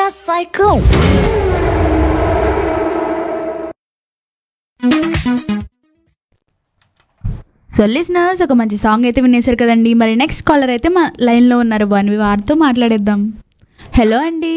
cycle. So listeners ఒక మంచి song అయితే వినేశారు కదండి మరి నెక్స్ట్ కాలర్ అయితే మా లైన్లో ఉన్నారు బాన్వి వారితో మాట్లాడేద్దాం హలో అండి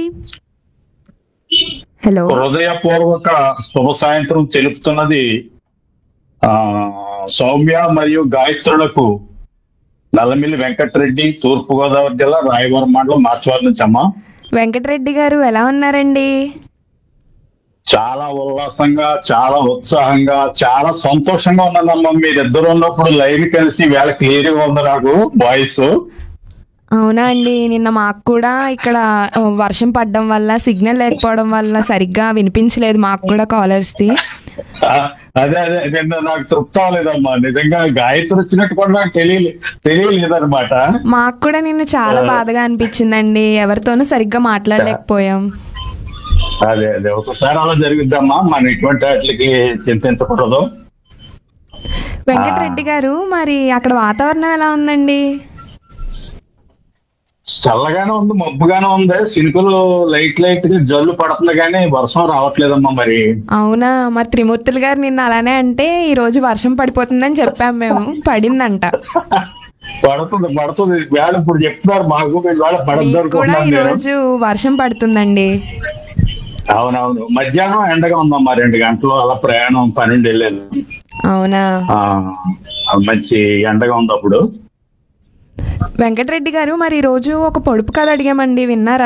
హలో హృదయపూర్వక శుభ సాయంత్రం తెలుపుతున్నది ఆ సౌమ్య మరియు గాయత్రులకు నల్లమిల్లి వెంకటరెడ్డి తూర్పు గోదావరి జిల్లా రాయవరం మండలం మార్చవరం నుంచి అమ్మా వెంకటరెడ్డి గారు ఎలా ఉన్నారండి చాలా ఉల్లాసంగా చాలా ఉత్సాహంగా చాలా సంతోషంగా ఉన్నదమ్మా మీరిద్దరు ఉన్నప్పుడు లైన్ కలిసి వేళ క్లియర్ గా ఉంది నాకు వాయిస్ అవునా అండి నిన్న మాకు కూడా ఇక్కడ ఆ, వర్షం పడడం వల్ల సిగ్నల్ లేకపోవడం వల్ల సరిగ్గా వినిపించలేదు మాకు కూడా కాలర్స్ది అదే అదే నిన్న నాకు తృప్తి అవ్వలేదమ్మా నిజంగా గాయత్రి వచ్చినట్టు కూడా నాకు తెలియలే తెలియలేదన్నమాట మాకు కూడా నిన్న చాలా బాధగా అనిపించిందండి ఎవరితోనూ సరిగ్గా మాట్లాడలేకపోయాం అదే అదే ఒకసారి అలా జరుగుద్దమ్మా మనం ఇటువంటి వాటికి చింతించకూడదు వెంకటరెడ్డి గారు మరి అక్కడ వాతావరణం ఎలా ఉందండి చల్లగానే ఉంది మబ్బుగానే ఉంది సినుకులు లైట్ లైట్ గా జల్లు పడుతుంది కానీ వర్షం రావట్లేదమ్మా మరి అవునా మరి త్రిమూర్తులు గారు నిన్న అలానే అంటే ఈ రోజు వర్షం పడిపోతుందని చెప్పాం మేము పడిందంట పడుతుంది పడుతుంది వేళ ఇప్పుడు చెప్తున్నారు మాకు మీరు వేళ పడద్దు మీకు కూడా అనుకుంటున్నాను ఈ నేను రోజు వర్షం పడుతుందండి అవునవును మధ్యాహ్నం ఎండగా ఉందమ్మా రెండు గంటలు అలా ప్రయాణం పన్నెండు వెళ్ళాను అవునా ఆ, మంచి ఎండగా ఉంది అప్పుడు వెంకటరెడ్డి గారు మరి ఈ రోజు ఒక పొడుపు కథ అడిగామండి విన్నారా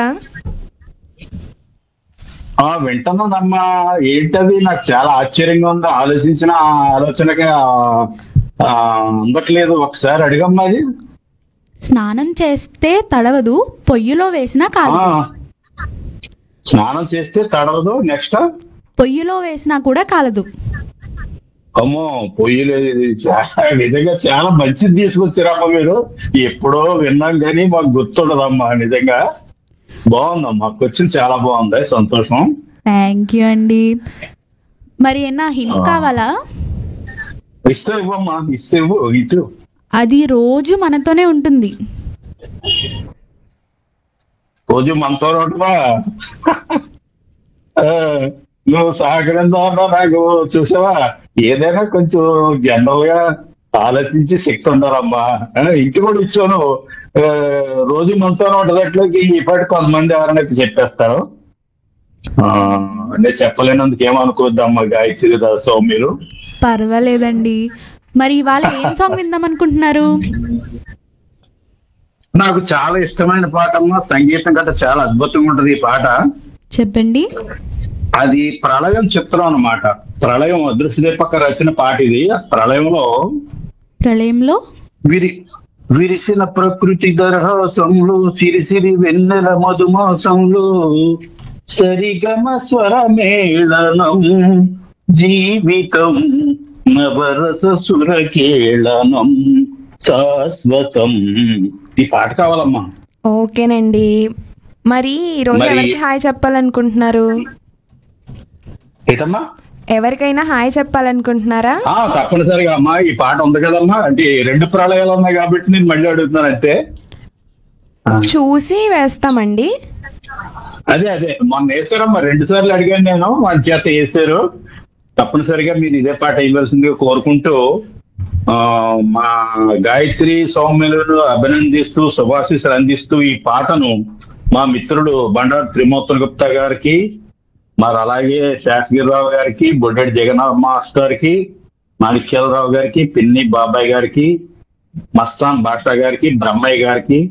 ఆ వింటున్నదమ్మా ఏంటది నాకు చాలా ఆశ్చర్యంగా ఉంది ఆలోచించిన ఆ ఆలోచనగా ఆ, అందట్లేదు ఒకసారి అడిగమ్మా అది స్నానం చేస్తే తడవదు పొయ్యిలో వేసినా ఆ, కాదు స్నానం చేస్తే తడవదు నెక్స్ట్ పొయ్యిలో వేసినా కూడా కాలదు అమ్మో పొయ్యి లేదు ఇది చాలా నిజంగా చాలా మంచిది తీసుకొచ్చారమ్మా మీరు ఎప్పుడో విన్నాం కానీ మాకు గుర్తుండదమ్మా నిజంగా బాగుందమ్మా క్వశ్చన్ చాలా బాగుంది సంతోషం థ్యాంక్ యూ అండి మరి ఏనా హింట్ కావాలా ఇస్తే ఇవ్వమ్మా ఇస్తే ఇవ్వు ఇటు అది రోజు మనతోనే ఉంటుంది రోజు మనతో ఉంటున్నా ఆ, నువ్వు సహకరించాలన్నా నాకు చూసావా ఏదైనా కొంచెం జనరల్ గా ఆలోచించి శక్తి ఉండాలమ్మా ఆ, ఇంటి కూడా ఇచ్చాను ఆ, రోజు మనతోనే ఉంటదట్లకి ఇప్పటి కొంతమంది ఎవరైనా చెప్పేస్తారు ఆ, నేను చెప్పలేనందుకు ఏమనుకోవద్దమ్మా గాయత్రి దాసో మీరు పర్వాలేదండి మరి ఇవాళ ఏం సాంగ్ విందాం అనుకుంటున్నారు నాకు చాలా ఇష్టమైన పాట అమ్మా సంగీతం గట్రా చాలా అద్భుతంగా ఉంటది ఈ పాట చెప్పండి అది ప్రళయం చిత్రం అన్నమాట ప్రళయం అదృశ్యదీపక రచన పాట ఇది ఆ ప్రళయంలో ప్రళయంలో విరి విరిసిన ప్రకృతి దరహాసంలో సిరిసిరి వెన్నెల మధుమాసంలో సరిగమ స్వర మేళనం జీవితం నవరస సురకేళనం శాశ్వతం ఈ పాట కావాలమ్మా ఓకేనండి మరి ఈ రోజు మరి- ఎవరికి హాయ్ చెప్పాలనుకుంటున్నారు ఏటమ్మా ఎవరికైనా హాయ్ చెప్పాలనుకుంటున్నారా ఆ తప్పనిసరిగా అమ్మా ఈ పాట ఉంది కదమ్మా అంటే ఈ రెండు ప్రళయాలు ఉన్నాయి కాబట్టి నేను మళ్ళీ అడుగుతున్నాను అంతే చూసి వేస్తామండి అదే అదే మొన్న వేసారమ్మా రెండు సార్లు అడిగాను నేను వాళ్ళ చేత వేసారు తప్పనిసరిగా మీరు ఇదే పాట ఇవ్వాల్సిందిగా కోరుకుంటూ ఆ మా గాయత్రి సౌమ్యులను అభినందిస్తూ శుభాశీస్సులు అందిస్తూ ఈ పాటను మా మిత్రుడు బండారు త్రిమూర్తుల గుప్తా గారికి మరి అలాగే శాసగిరిరావు గారికి బొడ్డెడి జగన్నాథ్ మాస్టర్ కి మాణిక్యాలరావు గారికి పిన్ని బాబాయ్ గారికి మస్తాన్ బాషా గారికి బ్రహ్మయ్య గారికి